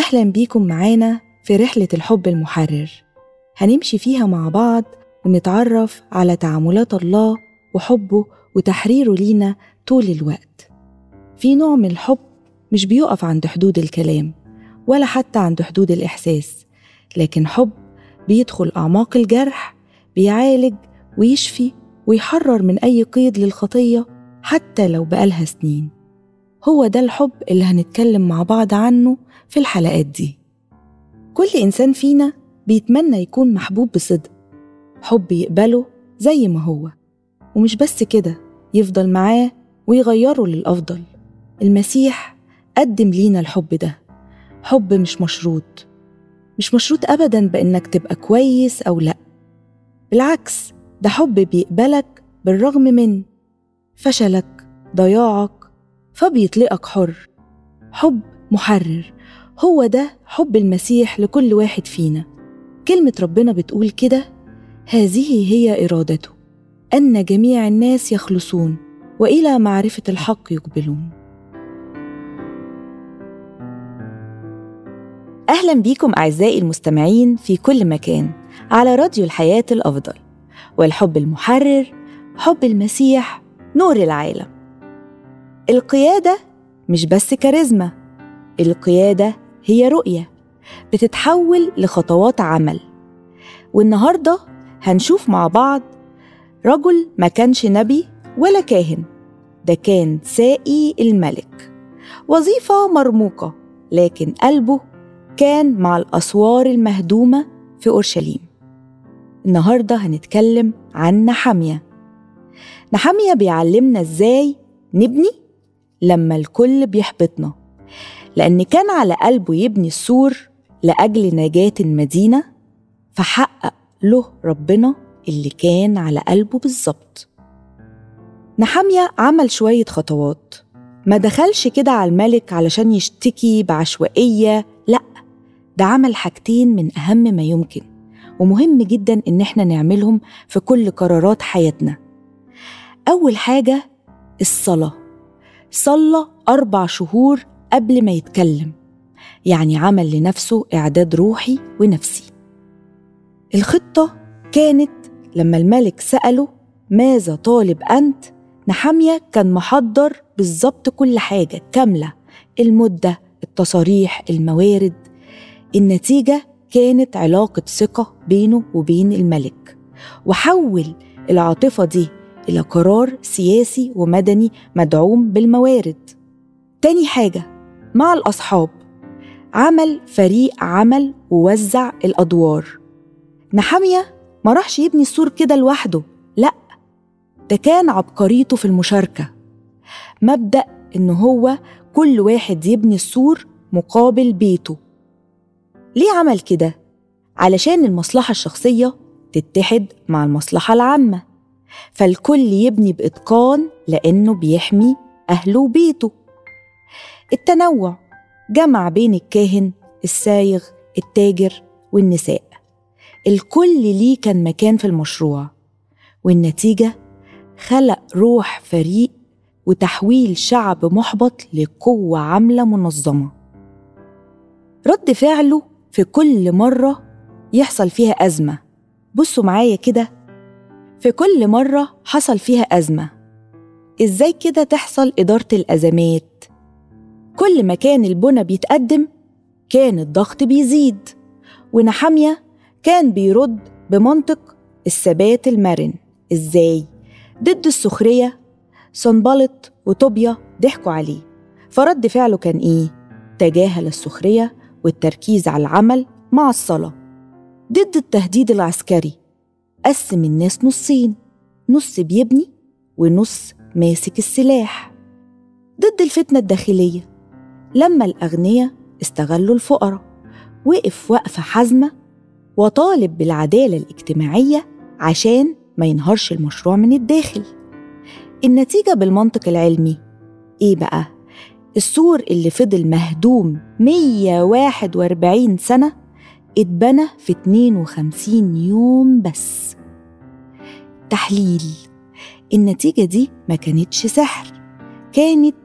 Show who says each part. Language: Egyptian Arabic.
Speaker 1: أهلا بيكم معانا في رحلة الحب المحرر هنمشي فيها مع بعض ونتعرف على تعاملات الله وحبه وتحريره لينا طول الوقت في نوع من الحب مش بيقف عند حدود الكلام ولا حتى عند حدود الإحساس لكن حب بيدخل أعماق الجرح بيعالج ويشفي ويحرر من أي قيد للخطية حتى لو بقالها سنين هو ده الحب اللي هنتكلم مع بعض عنه في الحلقات دي كل إنسان فينا بيتمنى يكون محبوب بصدق حب يقبله زي ما هو ومش بس كده يفضل معاه ويغيره للأفضل المسيح قدم لينا الحب ده حب مش مشروط مش مشروط أبدا بإنك تبقى كويس أو لأ بالعكس ده حب بيقبلك بالرغم من فشلك ضياعك فبيطلقك حر حب محرر هو ده حب المسيح لكل واحد فينا كلمة ربنا بتقول كده هذه هي إرادته أن جميع الناس يخلصون وإلى معرفة الحق يقبلون أهلا بيكم أعزائي المستمعين في كل مكان على راديو الحياة الأفضل والحب المحرر حب المسيح نور العالم القيادة مش بس كاريزما القيادة هي رؤية بتتحول لخطوات عمل والنهاردة هنشوف مع بعض رجل ما كانش نبي ولا كاهن ده كان سائي الملك وظيفة مرموقة لكن قلبه كان مع الأسوار المهدومة في أورشليم النهاردة هنتكلم عن نحمية نحمية بيعلمنا إزاي نبني لما الكل بيحبطنا لأن كان على قلبه يبني السور لأجل نجاة المدينة فحقق له ربنا اللي كان على قلبه بالظبط نحمية عمل شوية خطوات ما دخلش كده على الملك علشان يشتكي بعشوائية لأ ده عمل حاجتين من أهم ما يمكن ومهم جدا إن احنا نعملهم في كل قرارات حياتنا أول حاجة الصلاة صلى أربع شهور قبل ما يتكلم يعني عمل لنفسه إعداد روحي ونفسي الخطة كانت لما الملك سأله ماذا طالب أنت؟ نحمية كان محضر بالظبط كل حاجة كاملة المدة التصاريح الموارد النتيجة كانت علاقة ثقة بينه وبين الملك وحول العاطفة دي إلى قرار سياسي ومدني مدعوم بالموارد تاني حاجة مع الأصحاب عمل فريق عمل ووزع الأدوار نحمية ما راحش يبني السور كده لوحده لأ ده كان عبقريته في المشاركة مبدأ إن هو كل واحد يبني السور مقابل بيته ليه عمل كده؟ علشان المصلحة الشخصية تتحد مع المصلحة العامة فالكل يبني بإتقان لأنه بيحمي أهله وبيته التنوع جمع بين الكاهن السايغ التاجر والنساء الكل ليه كان مكان في المشروع والنتيجة خلق روح فريق وتحويل شعب محبط لقوة عاملة منظمة رد فعله في كل مرة يحصل فيها أزمة بصوا معايا كده في كل مرة حصل فيها أزمة إزاي كده تحصل إدارة الأزمات كل ما كان البنى بيتقدم كان الضغط بيزيد ونحامية كان بيرد بمنطق الثبات المرن إزاي؟ ضد السخرية صنبلط وطوبيا ضحكوا عليه فرد فعله كان إيه؟ تجاهل السخرية والتركيز على العمل مع الصلاة ضد التهديد العسكري قسم الناس نصين نص بيبني ونص ماسك السلاح ضد الفتنة الداخلية لما الأغنياء استغلوا الفقراء وقف وقفة حازمة وطالب بالعدالة الاجتماعية عشان ما ينهارش المشروع من الداخل النتيجة بالمنطق العلمي إيه بقى؟ السور اللي فضل مهدوم 141 سنة اتبنى في 52 يوم بس تحليل النتيجة دي ما كانتش سحر كانت